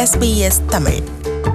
SBS Tamil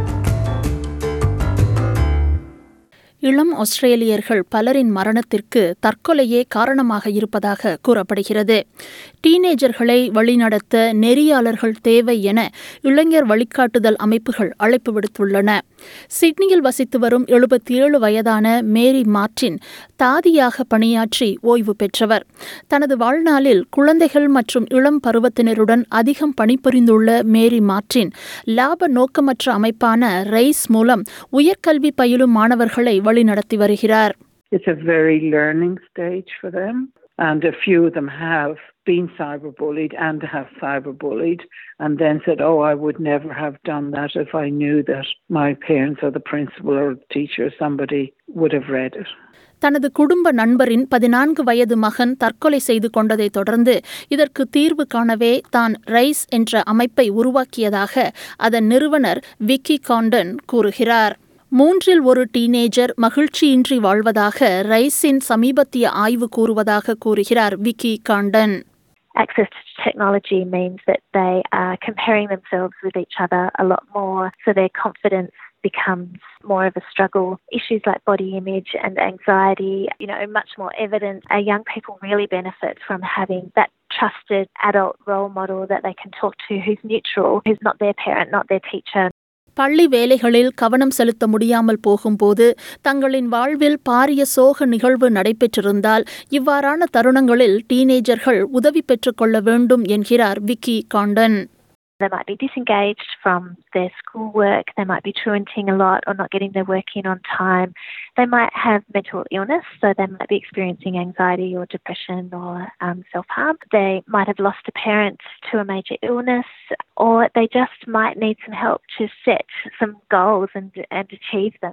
இளம் ஆஸ்திரேலியர்கள் பலரின் மரணத்திற்கு தற்கொலையே காரணமாக இருப்பதாக கூறப்படுகிறது டீனேஜர்களை வழிநடத்த நெறியாளர்கள் தேவை என இளைஞர் வழிகாட்டுதல் அமைப்புகள் அழைப்பு விடுத்துள்ளன சிட்னியில் வசித்து வரும் எழுபத்தி ஏழு வயதான மேரி மார்டின் தாதியாக பணியாற்றி ஓய்வு பெற்றவர் தனது வாழ்நாளில் குழந்தைகள் மற்றும் இளம் பருவத்தினருடன் அதிகம் பணிபுரிந்துள்ள மேரி மார்டின் லாப நோக்கமற்ற அமைப்பான ரைஸ் மூலம் உயர்கல்வி பயிலும் மாணவர்களை வழிநடத்தி வருகிறார் It's a very learning stage for them, and a few of them have been cyberbullied and have cyberbullied, and then said, Oh, I would never have done that if I knew that my parents or the principal or the teacher or somebody would have read it. தனது குடும்ப நண்பரின் பதினான்கு வயது மகன் தற்கொலை செய்து கொண்டதைத் தொடர்ந்து இதற்கு தீர்வு காணவே தான் ரைஸ் என்ற அமைப்பை உருவாக்கியதாக அதன் நிறுவனர் விக்கி காண்டன் கூறுகிறார் மூன்றில் ஒரு டீனேஜர் மகிழ்ச்சியின்றி வாழ்வதாக ரைஸின் சமீபத்திய ஆய்வு கூறுவதாக கூறுகிறார் Vicki Condon access to technology means that they are comparing themselves with each other a lot more, so their confidence becomes more of a struggle. Issues like body image and anxiety, you know, much more evident. Uh, young people really benefit from having that trusted adult role model that they can talk to who's neutral, who's not their parent, not their teacher, பள்ளி வேலைகளில் கவனம் செலுத்த முடியாமல் போகும்போது தங்களின் வாழ்வில் பாரிய சோக நிகழ்வு நடைபெற்றிருந்தால் இவ்வாறான தருணங்களில் டீனேஜர்கள் உதவி பெற்றுக்கொள்ள வேண்டும் என்கிறார் Vicki Condon They might be disengaged from their schoolwork. They might be truanting a lot or not getting their work in on time. They might have mental illness, so they might be experiencing anxiety or depression or um, self harm. They might have lost a parent to a major illness, or they just might need some help to set some goals and, and achieve them.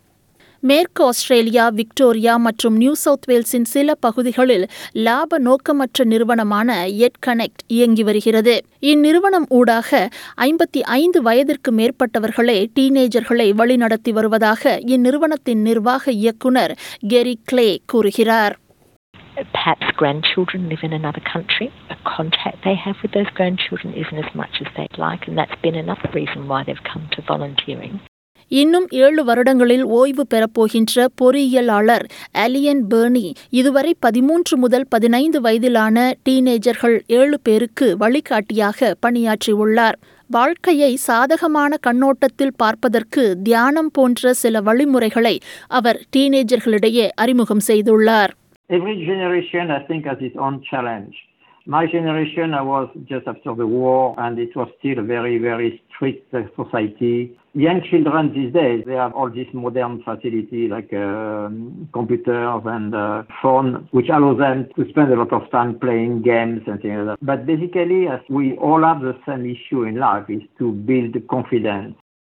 மேற்கு Australia Victoria மற்றும் New South வேல்ஸின் சில பகுதிகளில் லாப நோக்கமற்ற நிறுவனமான எட் connect இயங்கி வருகிறது இந்நிறுவனம் ஊடாக ஐம்பத்தி ஐந்து வயதிற்கு மேற்பட்டவர்களே டீனேஜர்களை வழிநடத்தி வருவதாக இந்நிறுவனத்தின் நிர்வாக இயக்குனர் கெரி கிளே கூறுகிறார் perhaps grandchildren live in another country. A contact they have with those grandchildren isn't as much as they'd like, and that's been another reason why they've come to volunteering. இன்னும் ஏழு வருடங்களில் ஓய்வு பெறப்போகின்ற பொறியியலாளர் அலியன் Bernie இதுவரை பதிமூன்று முதல் பதினைந்து வயதிலான டீனேஜர்கள் ஏழு பேருக்கு வழிகாட்டியாக பணியாற்றியுள்ளார் வாழ்க்கையை சாதகமான கண்ணோட்டத்தில் பார்ப்பதற்கு தியானம் போன்ற சில வழிமுறைகளை அவர் டீனேஜர்களிடையே அறிமுகம் செய்துள்ளார் Every generation, I think, has its own challenge. My generation, I was just after the war, and it was still a very, very strict uh, society. Young children these days, they have all this modern facility like um computers and uh, phone, which allows them to spend a lot of time playing games and things like that. But basically, as we all have the same issue in life, is to build confidence.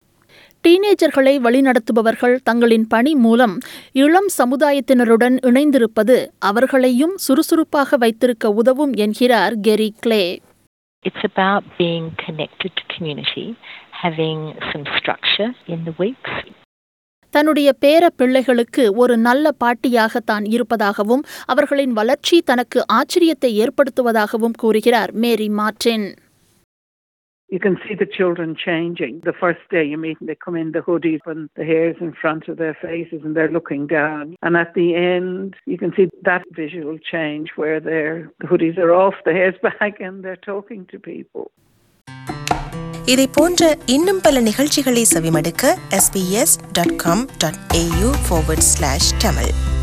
டீனேஜர்களை வழிநடத்துபவர்கள் தங்களின் பணி மூலம் இளம் சமுதாயத்தினருடன் இணைந்திருப்பது அவர்களையும் சுறுசுறுப்பாக வைத்திருக்க உதவும் என்கிறார் Kerry Clay It's about being connected to community, having some structure in the weeks. தன்னுடைய பேர பிள்ளைகளுக்கு ஒரு நல்ல பாட்டியாக தான் இருப்பதாகவும் அவர்களின் வளர்ச்சி தனக்கு ஆச்சரியத்தை ஏற்படுத்துவதாகவும் கூறுகிறார் Mary Martin You can see the children changing. The first day you meet them, they come in the hoodies and the hairs in front of their faces and they're looking down. And at the end, you can see that visual change where their the hoodies are off, the hair's back, and they're talking to people. இதை போன்ற இன்னும் பல நிகழ்ச்சிகளை செவிமடுக்க sbs.com.au forward slash tamil